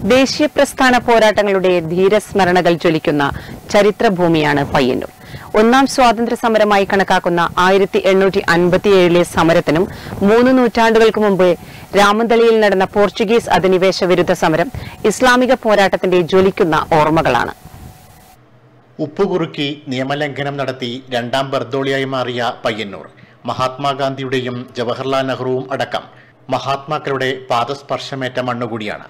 ദേശീയ പ്രസ്ഥാന പോരാട്ടങ്ങളുടെ ധീരസ്മരണകൾ ജ്വലിക്കുന്ന ചരിത്രഭൂമിയാണ് പയ്യന്നൂർ ഒന്നാം സ്വാതന്ത്ര്യ സമരമായി കണക്കാക്കുന്ന ആയിരത്തി എണ്ണൂറ്റി അൻപത്തിയേഴിലെ സമരത്തിനും മൂന്ന് നൂറ്റാണ്ടുകൾക്ക് മുമ്പ് രാമന്തളിയിൽ നടന്ന പോർച്ചുഗീസ് അധിനിവേശ വിരുദ്ധ സമരം ഇസ്ലാമിക പോരാട്ടത്തിന്റെ ജ്വലിക്കുന്ന ഓർമ്മകളാണ് ഉപ്പുകുറുക്കി നിയമലംഘനം നടത്തി രണ്ടാം ബർദോളിയായി മാറിയ പയ്യന്നൂർ മഹാത്മാഗാന്ധിയുടെയും ജവഹർലാൽ നെഹ്റുവും അടക്കം മഹാത്മാക്കളുടെ പാദസ്പർശമേറ്റ മണ്ണുകൂടിയാണ്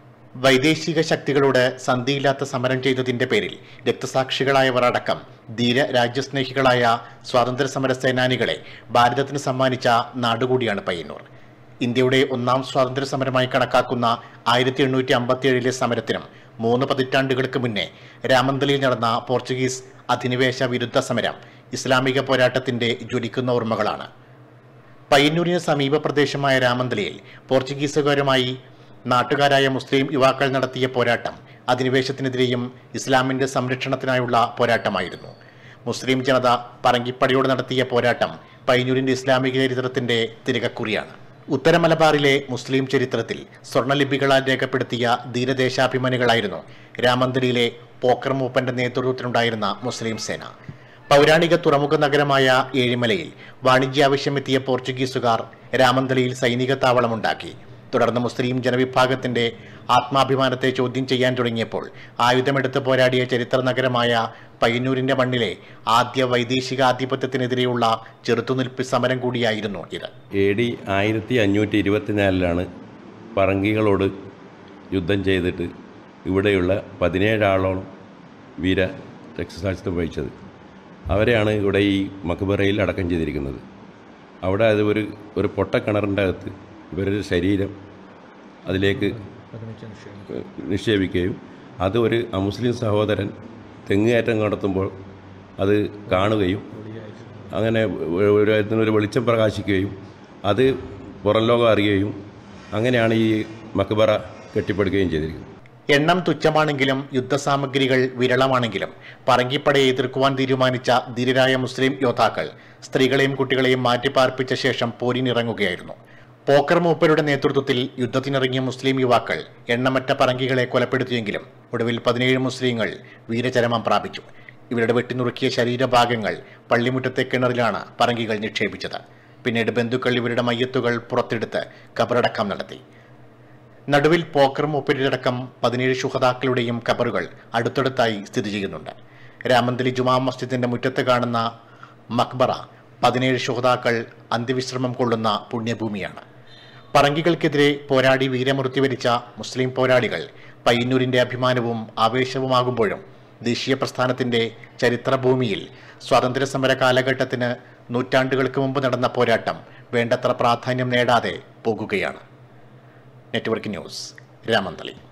വൈദേശിക ശക്തികളോട് സന്ധിയില്ലാത്ത സമരം ചെയ്തതിന്റെ പേരിൽ രക്തസാക്ഷികളായവർ അടക്കം ധീര രാജ്യസ്നേഹികളായ സ്വാതന്ത്ര്യ സമര സേനാനികളെ ഭാരതത്തിന് സമ്മാനിച്ച നാടുകൂടിയാണ് പയ്യന്നൂർ ഇന്ത്യയുടെ ഒന്നാം സ്വാതന്ത്ര്യ സമരമായി കണക്കാക്കുന്ന ആയിരത്തി എണ്ണൂറ്റി അമ്പത്തിയേഴിലെ സമരത്തിനും മൂന്ന് പതിറ്റാണ്ടുകൾക്ക് മുന്നേ രാമന്തലിയിൽ നടന്ന പോർച്ചുഗീസ് അധിനിവേശ വിരുദ്ധ സമരം ഇസ്ലാമിക പോരാട്ടത്തിന്റെ ജ്വലിക്കുന്ന ഓർമ്മകളാണ് പയ്യന്നൂരിന് സമീപ പ്രദേശമായ രാമന്തലിയിൽ പോർച്ചുഗീസുകാരുമായി നാട്ടുകാരായ മുസ്ലിം യുവാക്കൾ നടത്തിയ പോരാട്ടം അധിനിവേശത്തിനെതിരെയും ഇസ്ലാമിന്റെ സംരക്ഷണത്തിനായുള്ള പോരാട്ടമായിരുന്നു മുസ്ലിം ജനത പറങ്കിപ്പടയോട് നടത്തിയ പോരാട്ടം പയ്യന്നൂരിന്റെ ഇസ്ലാമിക ചരിത്രത്തിന്റെ തിരകക്കുറിയാണ് ഉത്തര മലബാറിലെ മുസ്ലിം ചരിത്രത്തിൽ സ്വർണ്ണലിപികളാൽ രേഖപ്പെടുത്തിയ ധീരദേശാഭിമാനികളായിരുന്നു രാമന്തലിയിലെ പോക്കർ മൂപ്പന്റെ നേതൃത്വത്തിലുണ്ടായിരുന്ന മുസ്ലിം സേന പൗരാണിക തുറമുഖ നഗരമായ ഏഴിമലയിൽ വാണിജ്യാവശ്യമെത്തിയ പോർച്ചുഗീസുകാർ രാമന്തലിയിൽ സൈനിക താവളമുണ്ടാക്കി തുടർന്ന് മുസ്ലിം ജനവിഭാഗത്തിന്റെ ആത്മാഭിമാനത്തെ ചോദ്യം ചെയ്യാൻ തുടങ്ങിയപ്പോൾ ആയുധമെടുത്ത് പോരാടിയ ചരിത്ര നഗരമായ പയ്യന്നൂരിന്റെ മണ്ണിലെ ആദ്യ വൈദേശിക ആധിപത്യത്തിനെതിരെയുള്ള ചെറുത്തുനിൽപ്പ് സമരം കൂടിയായിരുന്നു ഇത് എ ഡി ആയിരത്തി അഞ്ഞൂറ്റി ഇരുപത്തിനാലിലാണ് പറങ്കികളോട് യുദ്ധം ചെയ്തിട്ട് ഇവിടെയുള്ള പതിനേഴാളോളം വീര രക്തസാക്ഷിത്വം വഹിച്ചത് അവരെയാണ് ഇവിടെ ഈ മക്ബറയിൽ അടക്കം ചെയ്തിരിക്കുന്നത് അവിടെ അത് ഒരു ഒരു പൊട്ടക്കിണറിൻ്റെ അകത്ത് ഇവരുടെ ശരീരം അതിലേക്ക് നിക്ഷേപിക്കുകയും അത് ഒരു അമുസ്ലിം സഹോദരൻ തെങ്ങുകയറ്റം നടത്തുമ്പോൾ അത് കാണുകയും അങ്ങനെ ഒരു ഒരു വെളിച്ചം പ്രകാശിക്കുകയും അത് പുറം ലോകം അറിയുകയും അങ്ങനെയാണ് ഈ മക്ബറ കെട്ടിപ്പടുക്കുകയും ചെയ്തിരിക്കുന്നത് എണ്ണം തുച്ഛമാണെങ്കിലും യുദ്ധസാമഗ്രികൾ വിരളമാണെങ്കിലും പറങ്കിപ്പടയെ എതിർക്കുവാൻ തീരുമാനിച്ച ധീരരായ മുസ്ലിം യോദ്ധാക്കൾ സ്ത്രീകളെയും കുട്ടികളെയും മാറ്റിപ്പാർപ്പിച്ച ശേഷം പോരിനിറങ്ങുകയായിരുന്നു പോക്കർ മൂപ്പരുടെ നേതൃത്വത്തിൽ യുദ്ധത്തിനിറങ്ങിയ മുസ്ലിം യുവാക്കൾ എണ്ണമറ്റ പറങ്കികളെ കൊലപ്പെടുത്തിയെങ്കിലും ഒടുവിൽ പതിനേഴ് മുസ്ലിങ്ങൾ വീരചരമം പ്രാപിച്ചു ഇവരുടെ വെട്ടിനുറുക്കിയ ശരീരഭാഗങ്ങൾ പള്ളിമുറ്റത്തെ കിണറിലാണ് പറങ്കികൾ നിക്ഷേപിച്ചത് പിന്നീട് ബന്ധുക്കൾ ഇവരുടെ മയ്യത്തുകൾ പുറത്തെടുത്ത് കബറടക്കം നടത്തി നടുവിൽ പോക്കർ മൂപ്പരിലടക്കം പതിനേഴ് ശുഹതാക്കളുടെയും കബറുകൾ അടുത്തടുത്തായി സ്ഥിതി ചെയ്യുന്നുണ്ട് രാമന്തലി ജുമാ മസ്ജിദിന്റെ മുറ്റത്ത് കാണുന്ന മക്ബറ പതിനേഴ് ശുഹതാക്കൾ അന്ത്യവിശ്രമം കൊള്ളുന്ന പുണ്യഭൂമിയാണ് പറങ്കികൾക്കെതിരെ പോരാടി വീരമൃത്യു വരിച്ച മുസ്ലിം പോരാളികൾ പയ്യന്നൂരിന്റെ അഭിമാനവും ആവേശവുമാകുമ്പോഴും ദേശീയ പ്രസ്ഥാനത്തിന്റെ ചരിത്രഭൂമിയിൽ സ്വാതന്ത്ര്യ സമര കാലഘട്ടത്തിന് നൂറ്റാണ്ടുകൾക്ക് മുമ്പ് നടന്ന പോരാട്ടം വേണ്ടത്ര പ്രാധാന്യം നേടാതെ പോകുകയാണ് നെറ്റ്വർക്ക് ന്യൂസ് രാമന്തളി